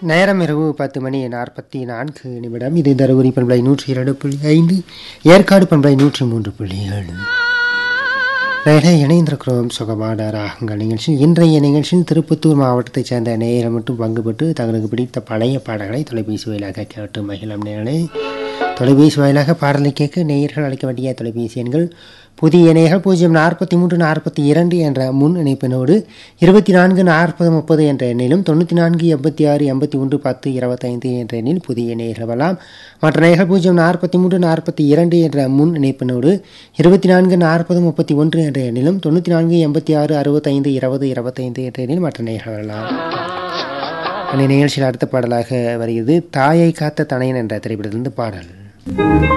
நேரம் இரவு பத்து மணி நாற்பத்தி நான்கு நிமிடம் இது தருமபுரி பண்பலை நூற்றி இரண்டு புள்ளி ஐந்து ஏற்காடு பண்பலை நூற்றி மூன்று புள்ளி ஏழு நேரே இணைந்திருக்கிறோம் சுகமான ராகங்கள் நிகழ்ச்சி இன்றைய நிகழ்ச்சியில் திருப்பத்தூர் மாவட்டத்தைச் சேர்ந்த நேயர் மட்டும் பங்கு பெற்று தங்களுக்கு பிடித்த பழைய பாடல்களை தொலைபேசி வாயிலாக கேட்டு மகிழம் நேரே தொலைபேசி வாயிலாக பாடலை கேட்க நேயர்கள் அழைக்க வேண்டிய தொலைபேசி எண்கள் புதிய இணையர்கள் பூஜ்ஜியம் நாற்பத்தி மூன்று நாற்பத்தி இரண்டு என்ற முன் இணைப்பினோடு இருபத்தி நான்கு நாற்பது முப்பது என்ற எண்ணிலும் தொண்ணூற்றி நான்கு எண்பத்தி ஆறு எண்பத்தி ஒன்று பத்து இருபத்தைந்து என்ற எண்ணில் புதிய இணையர்கள் வரலாம் மற்ற நேயர்கள் பூஜ்ஜியம் நாற்பத்தி மூன்று நாற்பத்தி இரண்டு என்ற முன் இணைப்பினோடு இருபத்தி நான்கு நாற்பது முப்பத்தி ஒன்று என்ற எண்ணிலும் தொண்ணூற்றி நான்கு எண்பத்தி ஆறு அறுபத்தைந்து இருபது இருபத்தைந்து என்ற எண்ணில் மற்ற நேயர்கள் வரலாம் அந்த நிகழ்ச்சியில் அடுத்த பாடலாக வருகிறது தாயை காத்த தனையன் என்ற திரைப்படத்திலிருந்து பாடல்